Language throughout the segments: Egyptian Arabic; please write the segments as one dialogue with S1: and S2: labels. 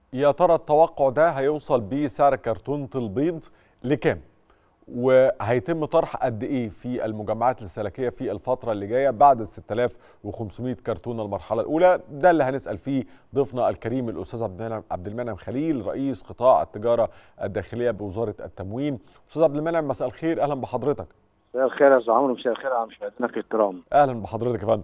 S1: يا ترى التوقع ده هيوصل بيه سعر كرتونة البيض لكام؟ وهيتم طرح قد ايه في المجمعات الاستهلاكيه في الفتره اللي جايه بعد ال 6500 كرتونه المرحله الاولى ده اللي هنسال فيه ضيفنا الكريم الاستاذ عبد المنعم عبد المنعم خليل رئيس قطاع التجاره الداخليه بوزاره التموين استاذ عبد المنعم مساء الخير اهلا بحضرتك
S2: مساء الخير يا استاذ عمرو مساء الخير على مشاهدينا الكرام
S1: اهلا بحضرتك يا فندم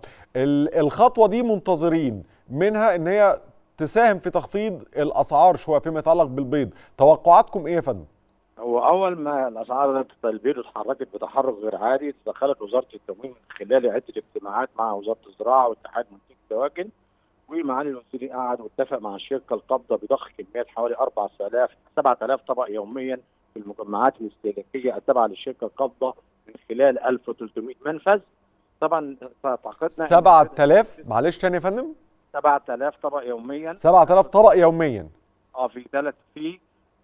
S1: الخطوه دي منتظرين منها ان هي تساهم في تخفيض الاسعار شويه فيما يتعلق بالبيض توقعاتكم ايه يا فندم
S2: هو اول ما الاسعار البيض اتحركت بتحرك غير عادي تدخلت وزاره التموين من خلال عده اجتماعات مع وزاره الزراعه واتحاد منتجي الدواجن ومعالي الوزير قعد واتفق مع الشركه القابضه بضخ كميات حوالي 4000 7000 طبق يوميا في المجمعات الاستهلاكيه التابعه للشركه القابضه من خلال 1300 منفذ طبعا تعتقدنا
S1: 7000 معلش تاني يا فندم
S2: 7000 طبق يوميا
S1: 7000 طبق يوميا
S2: اه في ثلاث في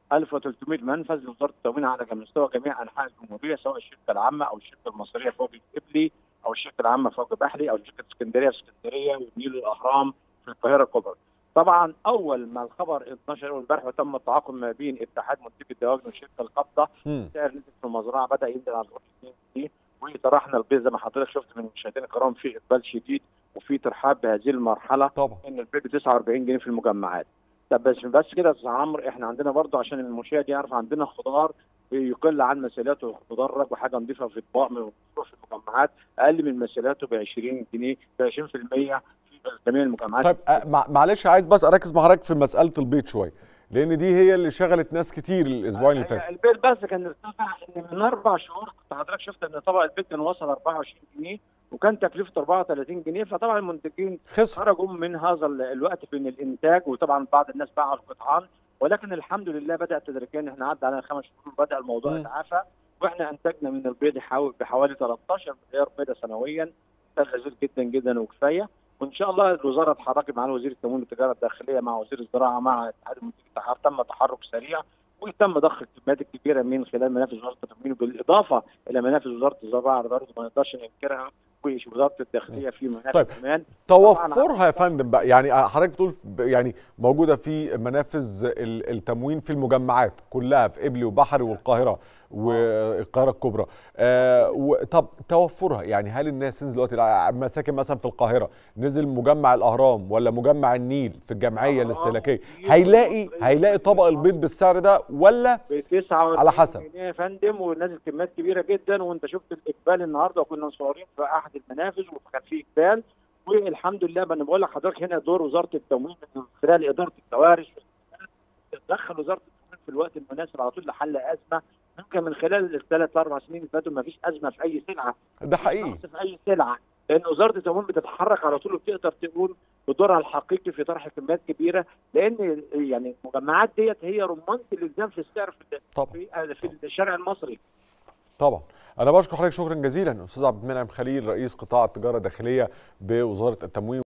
S2: 1300 منفذ لوزاره التموين على مستوى جميع انحاء الجمهوريه سواء الشركه العامه او الشركه المصريه فوق الابلي او الشركه العامه فوق بحري او شركه اسكندريه في اسكندريه والنيل الاهرام في القاهره الكبرى. طبعا اول ما الخبر اتنشر امبارح وتم التعاقد ما بين اتحاد منتجي الدواجن والشركه القابضه سعر نسبه في المزرعه بدا ينزل على 2 جنيه وطرحنا البيض زي ما حضرتك شفت من المشاهدين الكرام في اقبال شديد وفي ترحاب بهذه المرحله
S1: طبعا
S2: ان البيض ب 49 جنيه في المجمعات. طب بس بس كده يا استاذ عمرو احنا عندنا برضه عشان المشاهد يعرف عندنا خضار يقل عن مسيلاته مدرج وحاجه نظيفه في اطباق من في المجمعات اقل من مسيلاته ب 20 جنيه ب 20% في جميع المجمعات
S1: طيب معلش عايز بس اركز مع حضرتك في مساله البيض شويه لان دي هي اللي شغلت ناس كتير الاسبوعين اللي فاتوا
S2: البيض بس كان ارتفع ان من اربع شهور كنت حضرتك شفت ان طبق البيض كان وصل 24 جنيه وكان تكلفته 34 جنيه فطبعا المنتجين خرجوا من هذا الوقت في الانتاج وطبعا بعض الناس باعوا القطعان ولكن الحمد لله بدا تدريجيا احنا عدى على خمس شهور بدا الموضوع يتعافى واحنا انتجنا من البيض بحوالي 13 مليار بيضه سنويا ده غزير جدا جدا وكفايه وان شاء الله الوزاره اتحركت مع وزير التموين والتجاره الداخليه مع وزير الزراعه مع اتحاد المنتجين تم تحرك سريع وتم ضخ الكميات الكبيره من خلال منافذ وزاره التموين بالاضافه الى منافذ وزاره الزراعه برضه ما نقدرش ننكرها ووزاره الداخليه في منافذ
S1: طيب. كمان توفرها يا فندم بقى يعني حضرتك بتقول يعني موجوده في منافذ التموين في المجمعات كلها في قبلي وبحري والقاهره والقاهره الكبرى آه طب توفرها يعني هل الناس نزل دلوقتي مساكن مثلا في القاهره نزل مجمع الاهرام ولا مجمع النيل في الجمعيه الاستهلاكيه هيلاقي هيلاقي طبق البيض بالسعر ده ولا على حسب
S2: جنيه يا فندم ونازل كميات كبيره جدا وانت شفت الاقبال النهارده وكنا مصورين في احد المنافذ وكان في اقبال والحمد لله انا بقول لحضرتك هنا دور وزاره التموين من خلال اداره الكوارث تدخل وزاره التموين في الوقت المناسب على طول لحل ازمه ممكن من خلال الثلاث اربع سنين اللي فاتوا ما فيش ازمه في اي سلعه
S1: ده حقيقي
S2: في اي سلعه لان وزاره التموين بتتحرك على طول وبتقدر تقول بدورها الحقيقي في طرح كميات كبيره لان يعني المجمعات ديت هي رمانه الالزام في السعر في
S1: طبعا.
S2: في, في الشارع المصري
S1: طبعا انا بشكر حضرتك شكرا جزيلا استاذ عبد المنعم خليل رئيس قطاع التجاره الداخليه بوزاره التموين